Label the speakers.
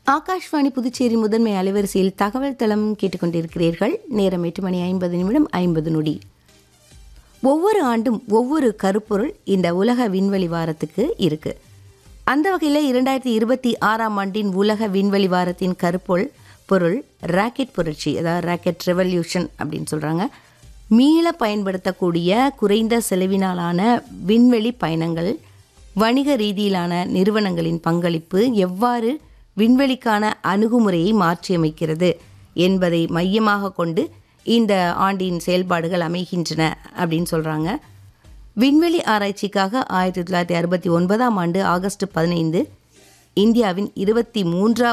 Speaker 1: ஆகாஷ்வாணி புதுச்சேரி முதன்மை அலைவரிசையில் தகவல் தளம் கேட்டுக்கொண்டிருக்கிறீர்கள் நேரம் எட்டு மணி ஐம்பது நிமிடம் ஐம்பது நொடி ஒவ்வொரு ஆண்டும் ஒவ்வொரு கருப்பொருள் இந்த உலக விண்வெளி வாரத்துக்கு இருக்கு அந்த வகையில் இரண்டாயிரத்தி இருபத்தி ஆறாம் ஆண்டின் உலக விண்வெளி வாரத்தின் கருப்பொருள் பொருள் ராக்கெட் புரட்சி அதாவது ராக்கெட் ரெவல்யூஷன் அப்படின்னு சொல்கிறாங்க மீள பயன்படுத்தக்கூடிய குறைந்த செலவினாலான விண்வெளி பயணங்கள் வணிக ரீதியிலான நிறுவனங்களின் பங்களிப்பு எவ்வாறு விண்வெளிக்கான அணுகுமுறையை மாற்றியமைக்கிறது என்பதை மையமாக கொண்டு இந்த ஆண்டின் செயல்பாடுகள் அமைகின்றன அப்படின்னு சொல்கிறாங்க விண்வெளி ஆராய்ச்சிக்காக ஆயிரத்தி தொள்ளாயிரத்தி அறுபத்தி ஒன்பதாம் ஆண்டு ஆகஸ்ட் பதினைந்து இந்தியாவின் இருபத்தி மூன்றாவது